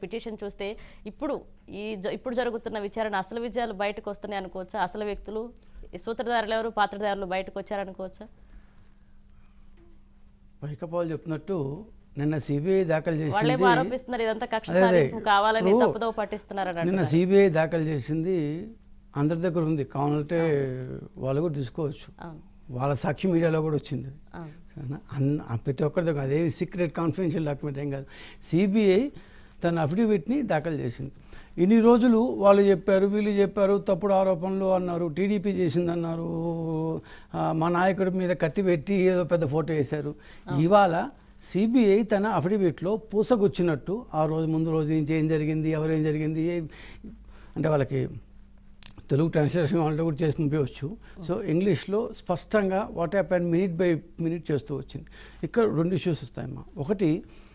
Petition చూస్తే ఇప్పుడు ఈ జ- ఇప్పుడు జరుగుతున్న విచారణ అసలు విజయాలు బయటకు వస్తున్నాయి అనుకోవచ్చా అసలు వ్యక్తులు ఈ సూత్రధారులు ఎవరు పాత్రధారులు బయటకు వచ్చారనుకోవచ్చా వైకపాల్ చెప్పినట్టు నిన్న సిబిఐ దాఖలు వాళ్ళేమో చేసింది ఆరోపిస్తున్నారు ఇదంతా కక్ష అదే, అదే. సాధింపు కావాలని ఇప్పుడు తప్పుదో పట్టిస్తున్నారని నిన్న అంటున్నారు. సిబిఐ దాఖలు చేసింది అందరి దగ్గర ఉంది కావాలంటే వాళ్ళు కూడా తీసుకోవచ్చు అవును వాళ్ళ సాక్షి మీడియాలో కూడా వచ్చింది అవును సరేనా? అన్ ఆ ప్రతి ఒక్కరి దగ్గర అదేమి సీక్రెట్ కాన్ఫిడెన్షియల్ డాక్యుమెంట్ ఏం కాదు సిబిఐ తన అఫిడవిట్ని దాఖలు చేసింది ఇన్ని రోజులు వాళ్ళు చెప్పారు వీళ్ళు చెప్పారు తప్పుడు ఆరోపణలు అన్నారు టీడీపీ చేసిందన్నారు ఆ, మా నాయకుడి మీద కత్తి పెట్టి ఏదో పెద్ద ఫోటో వేశారు ఇవాళ సిబిఐ తన అఫిడవిట్లో పూసగుచ్చినట్టు ఆ రోజు ముందు రోజు నుంచి ఏం జరిగింది ఎవరేం జరిగింది ఏ- అంటే వాళ్ళకి తెలుగు ట్రాన్స్లేషన్ వాళ్ళతో కూడా చేసి పంపించవచ్చు సో ఇంగ్లీష్లో స్పష్టంగా what happen minute by minute చేస్తూ వచ్చింది ఇక్కడ రెండు ఇష్యూస్ వస్తాయమ్మా ఒకటి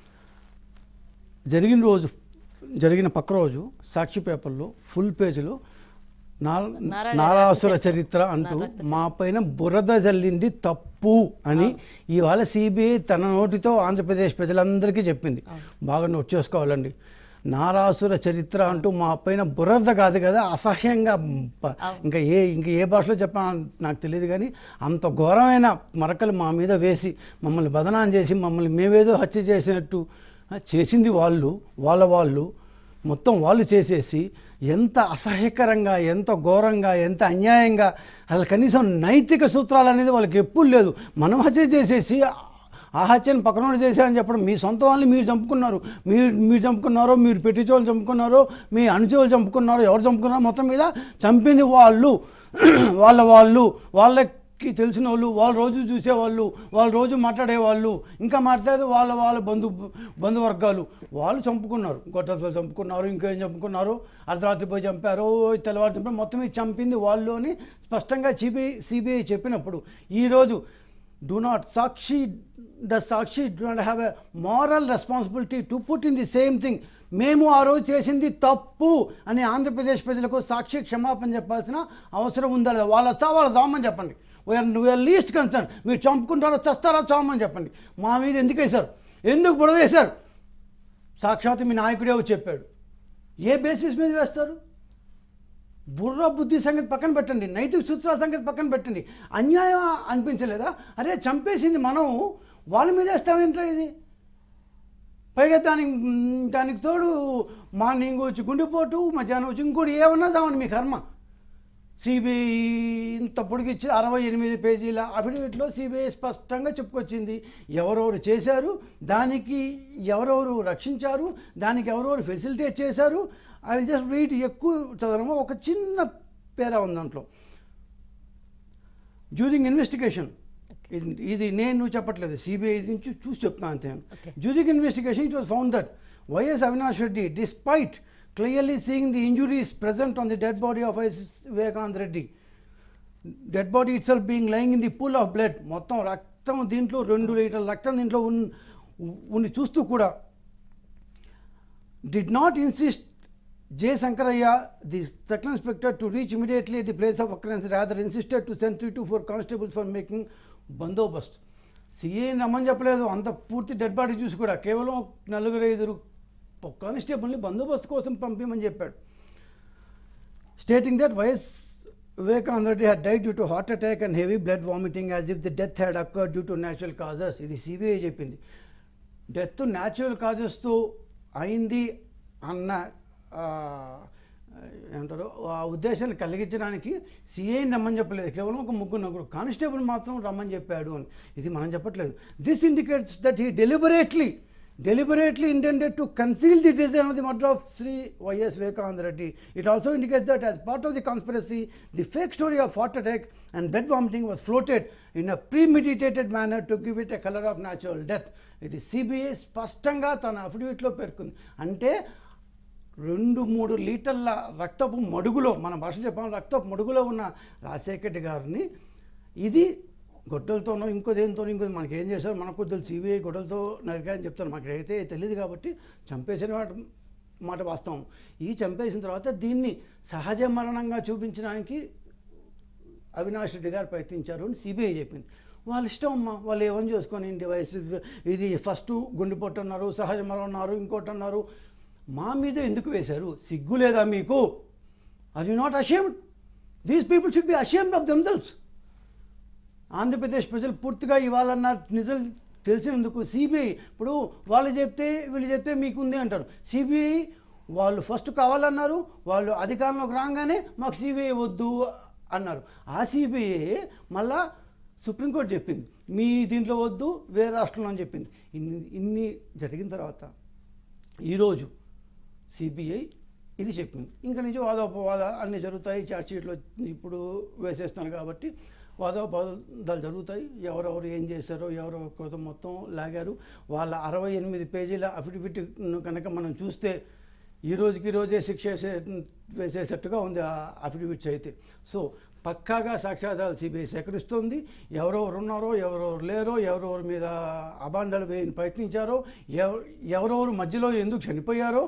జరిగిన రోజు జరిగిన పక్క రోజు సాక్షి పేపర్లో ఫుల్ పేజీలో నా- నారాయణ నారాసుర రక్త చరిత్ర అంటూ మా పైన బురద జల్లింది తప్పు అని ఇవాళ సిబిఐ తన నోటితో ఆంధ్రప్రదేశ్ ప్రజలందరికీ చెప్పింది బాగా నోట్ చేసుకోవాలండి నారాసుర చరిత్ర అంటూ మా పైన బురద కాదు కదా అసహ్యంగా ప- ఇంకా ఏ ఇంకా ఏ భాషలో చెప్పా నాకు తెలియదు కానీ అంత ఘోరమైన మరకలు మా మీద వేసి మమ్మల్ని బదనాం చేసి మమ్మల్ని మేమేదో హత్య చేసినట్టు ఆ, చేసింది వాళ్ళు వాళ్ళ వాళ్ళు మొత్తం వాళ్ళు చేసేసి ఎంత అసహ్యకరంగా ఎంత ఘోరంగా ఎంత అన్యాయంగా అసలు కనీసం నైతిక సూత్రాలు అనేది వాళ్ళకి ఎప్పుడు లేదు మనం హత్య చేసేసి ఆ హత్యను పక్కనోడు చేశారని చెప్పడం మీ సొంత వాళ్ళని మీరు చంపుకున్నారు మీరు మీరు చంపుకున్నారో మీరు పెట్టించోళ్ళు చంపుకున్నారో మీ అనుచోళ్ళు చంపుకున్నారో ఎవరు చంపుకున్నారో మొత్తం మీద చంపింది వాళ్ళు వాళ్ళ వాళ్ళు వాళ్ళకి తెలిసిన వాళ్ళు వాళ్ళు రోజు చూసేవాళ్ళు వాళ్ళు రోజు మాట్లాడేవాళ్ళు ఇంకా మాట్లాడేది వాళ్ళ వాళ్ళ బంధు బంధువర్గాలు వాళ్ళు చంపుకున్నారు గొడ్డలతో చంపుకున్నారు ఇంకేం చంపుకున్నారు అర్ధరాత్రి పోయి చంపారు తెల్లవారు చంపారు మొత్తం ఇది చంపింది వాళ్ళు అని స్పష్టంగా సిబిఐ సిబిఐ చెప్పినప్పుడు ఈరోజు do not Sakshi the Sakshi do not have a moral responsibility to put in the same thing మేము ఆ రోజు చేసింది తప్పు అని ఆంధ్రప్రదేశ్ ప్రజలకు సాక్షి క్షమాపణ చెప్పాల్సిన అవసరం ఉందా లేదా వాళ్ళ వస్తా వాళ్ళ చావమని చెప్పండి వీఆర్ వీఆర్ లీస్ట్ కన్సర్న్ మీరు చంపుకుంటారో చస్తారో చావమని చెప్పండి మా మీద ఎందుకు వేశారు ఎందుకు బురదేశారు సాక్షాత్ మీ నాయకుడే వచ్చి చెప్పాడు ఏ బేసిస్ మీద వేస్తారు బుర్ర బుద్ధి సంగతి పక్కన పెట్టండి నైతిక సూత్రాల సంగతి పక్కన పెట్టండి అన్యాయం అనిపించలేదా అరే చంపేసింది మనం వాళ్ళ మీద వేస్తామేంట్రా ఇది పైగా దానికి మ్, దానికి తోడు మార్నింగ్ వచ్చి గుండెపోటు మధ్యాహ్నం వచ్చి ఇంకోటి ఏమన్నా చావండి మీ కర్మ సిబిఐ ఇంత పొడిగిచ్చి అరవై ఎనిమిది పేజీల అఫిడవిట్లో సిబిఐ స్పష్టంగా చెప్పుకొచ్చింది ఎవరెవరు చేశారు దానికి ఎవరెవరు రక్షించారు దానికి ఎవరెవరు ఫెసిలిటేట్ చేశారు ఐ విల్ జస్ట్ రీడ్ ఎక్కువ చదవడము ఒక చిన్న పేరా ఉంది దాంట్లో డ్యూరింగ్ ఇన్వెస్టిగేషన్ ఇది ఇది నేను నువ్వు చెప్పట్లేదు సిబిఐ నుంచి చూసి చెప్తున్నా అంతే Okay. During investigation it was found that YS Avinash Reddy despite clearly seeing the injuries present on the dead body of YS Vivekananda Reddy dead body itself being lying in the pool of blood మొత్తం రక్తం దీంట్లో రెండు లీటర్ల రక్తం దీంట్లో ఉన్ ఉండి చూస్తూ కూడా did not insist J. Sankaraya, the Sector Inspector, to reach immediately at the place of occurrence, rather insisted to send three to four constables for making బందోబస్త్ సిఏ నమ్మని చెప్పలేదు అంత పూర్తి డెడ్ బాడీ చూసి కూడా కేవలం నలుగురు ఐదుగురు కానిస్టేబుల్ని బందోబస్తు కోసం పంపించమని చెప్పాడు stating that YS Vivekananda Reddy had died due to heart attack and heavy blood vomiting as if the death had occurred due to natural causes ఇది సిబిఐ చెప్పింది డెత్ న్యాచురల్ కాజెస్తో అయింది అన్న ఆ, ఏమంటారు ఆ ఉద్దేశాన్ని కలిగించడానికి సిఐని రమ్మని చెప్పలేదు కేవలం ఒక ముగ్గురు నలుగురు కానిస్టేబుల్ మాత్రం రమ్మని చెప్పాడు అని ఇది మనం చెప్పట్లేదు this indicates that he deliberately deliberately intended to conceal the design of the murder of Sri Y.S. Vivekananda Reddy. It also indicates that as part of the conspiracy, the fake story of heart attack and blood vomiting was floated in a premeditated manner to give it a color of natural death. ఇది CBI స్పష్టంగా తన అఫిడవిట్లో పేర్కొంది అంటే రెండు మూడు లీటర్ల రక్తపు మడుగులో మన భాష చెప్పాలి రక్తపు మడుగులో ఉన్న రాజశేఖర్ రెడ్డి గారిని ఇది గొడ్డలతోనో ఇంకో దేనితోనో ఇంకో మనకి ఏం చేశారు మనకు తెలుసు సిబిఐ గొడ్డలతో నరికాయని చెప్తారు మాకు అయితే తెలియదు కాబట్టి చంపేసిన మాట మాట వాస్తవం ఈ చంపేసిన తర్వాత దీన్ని సహజ మరణంగా చూపించడానికి అవినాష్ రెడ్డి గారు ప్రయత్నించారు అని సిబిఐ చెప్పింది వాళ్ళ ఇష్టం అమ్మా వాళ్ళు ఏమని చేసుకొని డివైస్ ఇది ఫస్ట్ గుండెపోటు అన్నారు సహజ మరణం అన్నారు ఇంకోటి అన్నారు మా మీద ఎందుకు వేశారు సిగ్గు లేదా మీకు are you not ashamed these people should be ashamed of themselves Andhra Pradesh ప్రజలు పూర్తిగా ఇవాళ నా నిజం తెలిసినందుకు సిబిఐ ఇప్పుడు వాళ్ళు చెప్తే వీళ్ళు చెప్తే మీకు ఉంది అంటారు సిబిఐ వాళ్ళు ఫస్ట్ కావాలన్నారు వాళ్ళు అధికారంలోకి రాగానే మాకు సిబిఐ వద్దు అన్నారు ఆ సిబిఐ మళ్ళా సుప్రీంకోర్టు చెప్పింది మీ దీంట్లో వద్దు వేరే రాష్ట్రంలో అని చెప్పింది ఇన్ని ఇన్ని జరిగిన తర్వాత ఈరోజు సిబిఐ ఇది చెప్పింది ఇంకా నుంచి వాదోపవాద అన్నీ జరుగుతాయి చార్జ్షీట్లో ఇప్పుడు వేసేస్తున్నారు కాబట్టి వాదోపవాదాలు జరుగుతాయి ఎవరెవరు ఏం చేశారో ఎవరెవరి కోసం మొత్తం లాగారు వాళ్ళ అరవై ఎనిమిది పేజీల అఫిడవిట్ కనుక మనం చూస్తే ఈ రోజుకి ఈ రోజే శిక్ష వేసే వేసేటట్టుగా ఉంది ఆ అఫిడవిట్స్ అయితే సో పక్కాగా సాక్ష్యాధారాలు సిబిఐ సేకరిస్తుంది ఎవరెవరు ఉన్నారో ఎవరెవరు లేరో ఎవరెవరి మీద అబాండాలు వేయని ప్రయత్నించారో ఎవ- ఎవరెవరు మధ్యలో ఎందుకు చనిపోయారో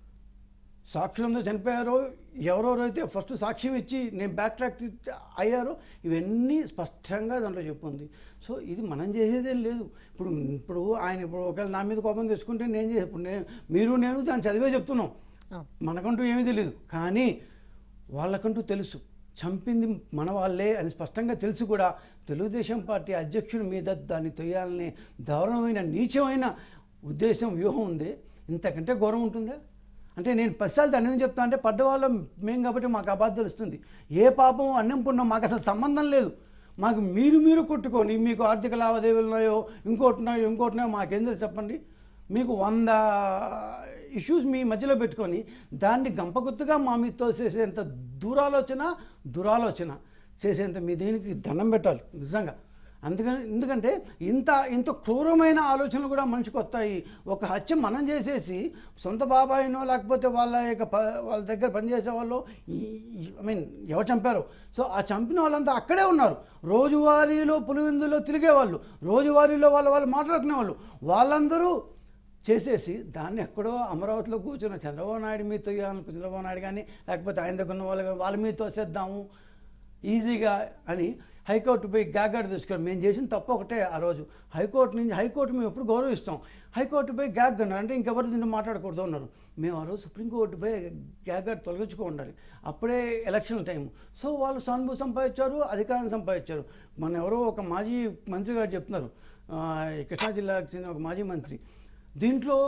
సాక్షులందరూ చనిపోయారో ఎవరెవరైతే ఫస్ట్ సాక్ష్యం ఇచ్చి నేను బ్యాక్ ట్రాక్ అయ్యారో ఇవన్నీ స్పష్టంగా దాంట్లో చెప్పుంది సో ఇది మనం చేసేదేం లేదు ఇప్పుడు ఇప్పుడు ఆయన ఇప్పుడు ఒకవేళ నా మీద కోపం తెచ్చుకుంటే నేను చేసే ఇప్పుడు నేను మీరు నేను దాన్ని చదివే చెప్తున్నాం ఆ. మనకంటూ ఏమీ తెలియదు కానీ వాళ్ళకంటూ తెలుసు చంపింది మన వాళ్ళే అని స్పష్టంగా తెలుసు కూడా తెలుగుదేశం పార్టీ అధ్యక్షుడి మీద దాన్ని తొయ్యాలనే దారుణమైన నీచమైన ఉద్దేశం వ్యూహం ఉంది ఇంతకంటే ఘోరం ఉంటుందా అంటే నేను పదిసార్లు దాన్ని ఎందుకు చెప్తా అంటే పడ్డవాళ్ళం మేం కాబట్టి మాకు అబాధ తెలుస్తుంది ఏ పాపం అన్నం పుణ్యం మాకు అసలు సంబంధం లేదు మాకు మీరు మీరు కొట్టుకొని మీకు ఆర్థిక లావాదేవీలు ఉన్నాయో ఇంకోటి ఉన్నాయో ఇంకోటి ఉన్నాయో మాకేం తెలుసు చెప్పండి మీకు వంద ఇష్యూస్ మీ మధ్యలో పెట్టుకొని దాన్ని గంపగుత్తుగా మా మీద తోసేసేంత దూరాలోచన దురాలోచన చేసేంత మీ దీనికి దండం పెట్టాలి నిజంగా అందుకని ఎందుకంటే ఇంత ఇంత క్రూరమైన ఆలోచనలు కూడా మనిషికి వస్తాయి ఒక హత్య మనం చేసేసి సొంత బాబాయినో లేకపోతే వాళ్ళ యొక్క ప వాళ్ళ దగ్గర పనిచేసే వాళ్ళు ఐ మీన్ ఎవరు చంపారో సో ఆ చంపిన వాళ్ళంతా అక్కడే ఉన్నారు రోజువారీలో పులివెందులో తిరిగేవాళ్ళు రోజువారీలో వాళ్ళ వాళ్ళు మాట్లాడుకునేవాళ్ళు వాళ్ళందరూ చేసేసి దాన్ని ఎక్కడో అమరావతిలో కూర్చున్న చంద్రబాబు నాయుడు మీద తొయ్యాలని చంద్రబాబు నాయుడు కానీ లేకపోతే ఆయన దగ్గర ఉన్న వాళ్ళు కానీ వాళ్ళ మీద తోసేద్దాము ఈజీగా అని హైకోర్టు పోయి గ్యాగాడు తీసుకున్నాం మేము చేసిన తప్పు ఒకటే ఆ రోజు హైకోర్టు నుంచి హైకోర్టు మేము ఎప్పుడు గౌరవిస్తాం హైకోర్టు పోయి గ్యాగ్ అన్నారు అంటే ఇంకెవరు దీన్ని మాట్లాడకూడదు అన్నారు మేము ఆ రోజు సుప్రీంకోర్టు పోయి గ్యాగాడు తొలగించుకో ఉండాలి అప్పుడే ఎలక్షన్ టైం సో వాళ్ళు సానుభూతి సంపాదించారు అధికారం సంపాదించారు మన ఎవరో ఒక మాజీ మంత్రి గారు చెప్తున్నారు ఆ, కృష్ణా జిల్లాకు చెందిన ఒక మాజీ మంత్రి దీంట్లో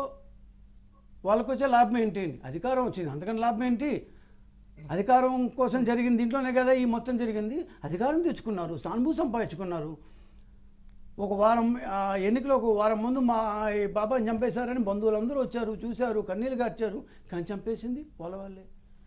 వాళ్ళకు వచ్చే లాభం ఏంటి అధికారం వచ్చింది అంతకన్నా లాభం ఏంటి అధికారం కోసం జరిగింది దీంట్లోనే కదా ఈ మొత్తం జరిగింది అధికారం తెచ్చుకున్నారు సానుభూతి సంపాదించుకున్నారు ఒక వారం ఆ, ఎన్నికలో ఒక వారం ముందు మా ఈ బాబాని చంపేశారని బంధువులందరూ వచ్చారు చూశారు కన్నీళ్ళు గార్చారు కానీ చంపేసింది వాళ్ళ వాళ్ళే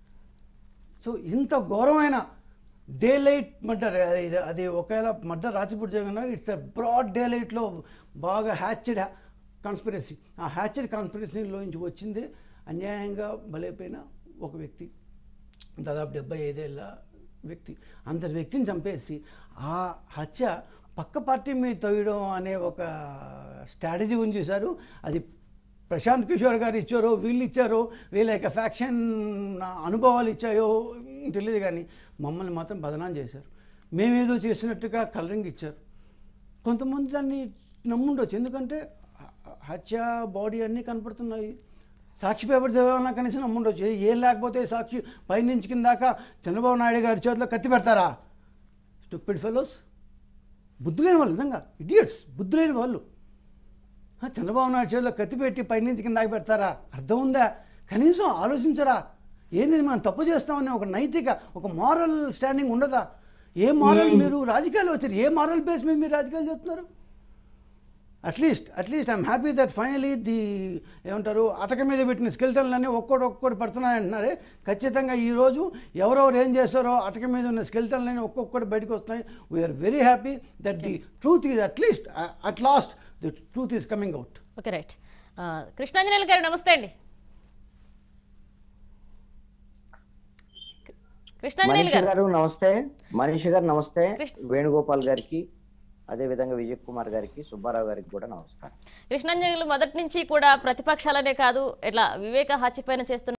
సో ఇంత ఘోరమైన డే లైట్ మర్డర్ అది అది ఒకవేళ మర్డర్ రాత్రిపూట జరిగిన ఇట్స్ ఎ బ్రాడ్ డే లైట్లో బాగా హ్యాచ్డ్ కాన్స్పిరసీ ఆ హ్యాచ్డ్ కాన్స్పిరసీలో నుంచి వచ్చిందే అన్యాయంగా బలైపోయిన ఒక వ్యక్తి దాదాపు డెబ్బై ఐదేళ్ళ వ్యక్తి అంతటి వ్యక్తిని చంపేసి ఆ హత్య పక్క పార్టీ మీద తవ్వడం అనే ఒక స్ట్రాటజీ ఉంది చూశారు అది ప్రశాంత్ కిషోర్ గారు ఇచ్చారో వీళ్ళు ఇచ్చారో వీళ్ళ యొక్క ఫ్యాక్షన్ అనుభవాలు ఇచ్చాయో తెలియదు కానీ మమ్మల్ని మాత్రం బదనాం చేశారు మేమేదో చేసినట్టుగా కలరింగ్ ఇచ్చారు కొంతమంది దాన్ని నమ్ముండొచ్చు ఎందుకంటే హ- హత్య బాడీ అన్నీ కనపడుతున్నాయి సాక్షి పేపర్ చదివాలన్నా కనీసం నమ్ముండొచ్చు ఏ- ఏం లేకపోతే సాక్షి పైనుంచి కిందాక చంద్రబాబు నాయుడు గారి చేతిలో కత్తి పెడతారా స్టూపిడ్ ఫెలోస్ బుద్ధి లేని వాళ్ళు నిజంగా ఇడియట్స్ బుద్ధి లేని వాళ్ళు ఆ, చంద్రబాబు నాయుడు చేతిలో కత్తి పెట్టి పైనుంచి కిందాకి పెడతారా అర్థం ఉందా కనీసం ఆలోచించరా ఏంది మనం తప్పు చేస్తామని ఒక నైతిక ఒక మారల్ స్టాండింగ్ ఉండదా ఏ మారల్ మీరు రాజకీయాలు వచ్చారు ఏ మారల్ బేస్ మీద మీరు రాజకీయాలు చేస్తున్నారు at least at least I'm happy that finally the ఏమంటారు అటక మీద పెట్టిన స్కెల్టన్లన్నీ ఒక్కోటి ఒక్కోటి పడుతున్నాయి అంటున్నారే ఖచ్చితంగా ఈరోజు ఎవరెవరు ఏం చేస్తారో అటక మీద ఉన్న స్కెల్టన్లన్నీ ఒక్కొక్కటి బయటకు వస్తున్నాయి we are very happy that the truth is at least at last the truth is coming out okay right ఆ, కృష్ణాంజనేయులు గారు నమస్తే అండి కృష్ణాంజనేయులు మనీష్ గారు గారు నమస్తే మనీష్ గారు నమస్తే కృష్ణ- వేణుగోపాల్ గారికి అదే విధంగా విజయ్ కుమార్ గారికి సుబ్బారావు గారికి కూడా నమస్కారం కృష్ణాంజనేయులు మొదటి నుంచి కూడా ప్రతిపక్షాలనే కాదు ఇట్లా వివేక హత్య పైన చేస్తున్న